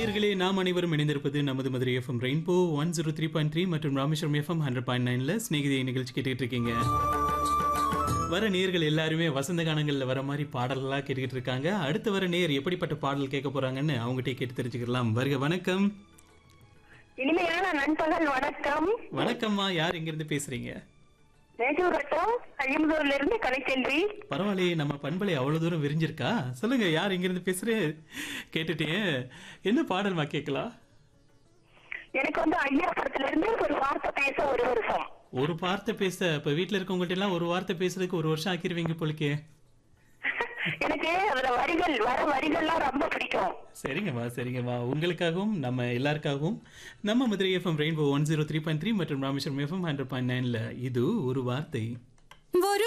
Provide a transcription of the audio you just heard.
நேயர்களே நாம் அனைவரும் இணைந்திருப்பது நமது Madurai FM rainbow one zero three point three மற்றும் ராமேஸ்வரம் எஃப்எம் ஹண்ட்ரட் பாயிண்ட் நைன்ல ஸ்நேகிதை நிகழ்ச்சி கேட்டுட்டு இருக்கீங்க வர நேர்கள் எல்லாருமே வசந்த கானங்கள்ல வர மாதிரி பாடல்களா கேட்டுக்கிட்டு இருக்காங்க அடுத்து வர நேர் எப்படிப்பட்ட பாடல் கேட்க போறாங்கன்னு அவங்ககிட்ட கேட்டு தெரிஞ்சுக்கலாம் வருக வணக்கம் இனிமையான நண்பகல் வணக்கம் வணக்கம்மா யார் இங்கிருந்து பேசுறீங்க மேட்டூர் வட்டம் ஐயம்பதூர்ல இருந்து கலைச்செல்வி பரவாயில்லையே நம்ம பண்பலை அவ்வளவு தூரம் விரிஞ்சிருக்கா சொல்லுங்க யார் இங்கிருந்து பேசுறே கேட்டுட்டேன் என்ன பாடல்மா கேட்கலாம் எனக்கு வந்து ஐயா படத்துல இருந்து ஒரு வார்த்தை பேச ஒரு வருஷம் ஒரு வார்த்தை பேச இப்ப வீட்ல இருக்கவங்ககிட்ட எல்லாம் ஒரு வார்த்தை பேசுறதுக்கு ஒரு வருஷம் ஆக்கிருவீங்க போலிக்கே எனக்கு அதுல வரிகள் வர வரிகள்லாம் ரொம்ப பிடிக்கும் சரிங்கம்மா சரிங்கம்மா உங்களுக்காகவும் நம்ம எல்லாருக்காகவும் நம்ம Madurai FM rainbow one zero three point three மற்றும் ராமேஸ்வரம் எஃப்எம் ஹண்ட்ரட் பாயிண்ட் நைன்ல இது ஒரு வார்த்தை ஒரு